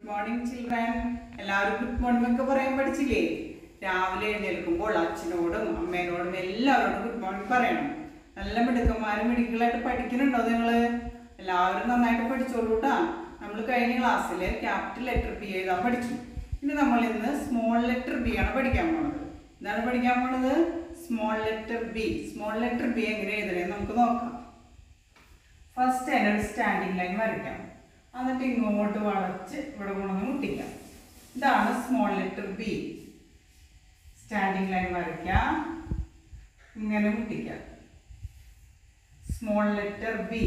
morning children എല്ലാവരും good morning ഒക്കെ പറയാൻ പഠിച്ചില്ലേ രാവിലെ എഴുന്നേൽക്കുമ്പോൾ അച്ഛനോടും അമ്മേനോടും എല്ലാവരോടും ഗുഡ് മോർണിംഗ് പറയണം നല്ല മിടുക്കന്മാരും മിടുക്കളായിട്ട് പഠിക്കുന്നുണ്ടോ നിങ്ങൾ എല്ലാവരും നന്നായിട്ട് പഠിച്ചോളൂ കേട്ടാ നമ്മൾ കഴിഞ്ഞ ക്ലാസ്സിൽ ക്യാപിറ്റൽ ലെറ്റർ ബി എഴുതാൻ പഠിച്ചു ഇനി നമ്മൾ ഇന്ന് സ്മോൾ ലെറ്റർ ബി ആണ് പഠിക്കാൻ പോണത് എന്താണ് പഠിക്കാൻ പോണത് small letter B small letter B എങ്ങനെ എഴുതണേന്ന് നമുക്ക് നോക്കാം ഫസ്റ്റ് അതിൻ്റെ ഒരു സ്റ്റാൻഡിങ് ലൈൻ വരയ്ക്കാം എന്നിട്ട് ഇങ്ങോട്ട് വളച്ച് ഇവിടെ കൊണ്ടൊന്ന് മുട്ടിക്കാം ഇതാണ് small letter b standing line വരയ്ക്കാം ഇങ്ങനെ മുട്ടിക്കാം സ്മോൾ ലെറ്റർ ബി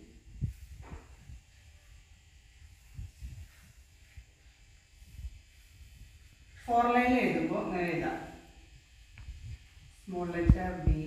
ഫോർ ലൈനിൽ എഴുതുമ്പോൾ ഇങ്ങനെ എഴുതാം small letter B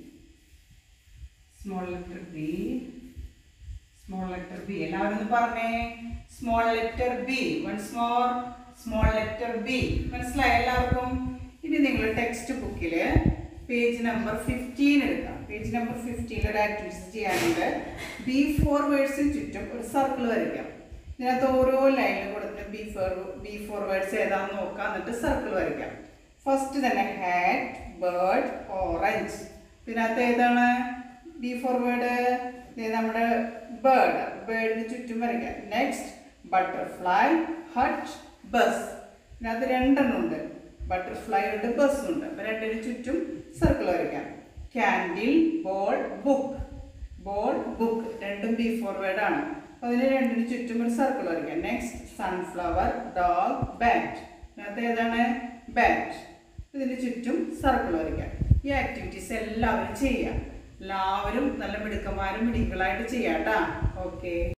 small letter B small letter b എല്ലാവരും ഒന്ന് പറഞ്ഞേ small letter b once more small letter b മനസ്സിലായി എല്ലാവർക്കും ഇനി നിങ്ങൾ ടെക്സ്റ്റ് ബുക്കിൽ പേജ് നമ്പർ ഫിഫ്റ്റീൻ എടുക്കാം പേജ് നമ്പർ ഫിഫ്റ്റീനിൽ ഒരു ആക്ടിവിറ്റീസ് ചെയ്യാനുണ്ട് ബി ഫോർ വേർഡ്സിന് ചുറ്റും ഒരു സർക്കിൾ വരയ്ക്കാം ഇതിനകത്ത് ഓരോ ലൈനിൽ കൊടുത്തിട്ട് b for b for words ഏതാണെന്ന് നോക്കാം എന്നിട്ട് സർക്കിൾ വരയ്ക്കാം ഫസ്റ്റ് തന്നെ ഹാറ്റ് ബേർഡ് ഓറഞ്ച് ഇതിനകത്ത് ഏതാണ് ബി ഫോർവേഡ് നമ്മുടെ ബേർഡ് ബേർഡിന് ചുറ്റും വരയ്ക്കാം നെക്സ്റ്റ് ബട്ടർഫ്ലൈ ഹട്ട് ബസ് ഇതിനകത്ത് രണ്ടെണ്ണം ഉണ്ട് ബട്ടർഫ്ലൈ ഉണ്ട് ബസ് ഉണ്ട് അപ്പം രണ്ടിന് ചുറ്റും സർക്കിൾ വരയ്ക്കാം candle ball book ball book രണ്ടും ബി ഫോർവേഡ് ആണ് അപ്പോൾ അതിന് രണ്ടിന് ചുറ്റും ഒരു സർക്കിൾ വരയ്ക്കാം നെക്സ്റ്റ് സൺഫ്ലവർ ഡോഗ് ബാറ്റ് ഇതിനകത്ത് ഏതാണ് ബാറ്റ് ഇതിന് ചുറ്റും സർക്കിൾ വരയ്ക്കാം ഈ ആക്ടിവിറ്റീസ് എല്ലാവരും ചെയ്യാം എല്ലാവരും നല്ല മിടുക്കന്മാരും മിടുക്കളായിട്ട് ചെയ്യാം കേട്ടോ ഓക്കെ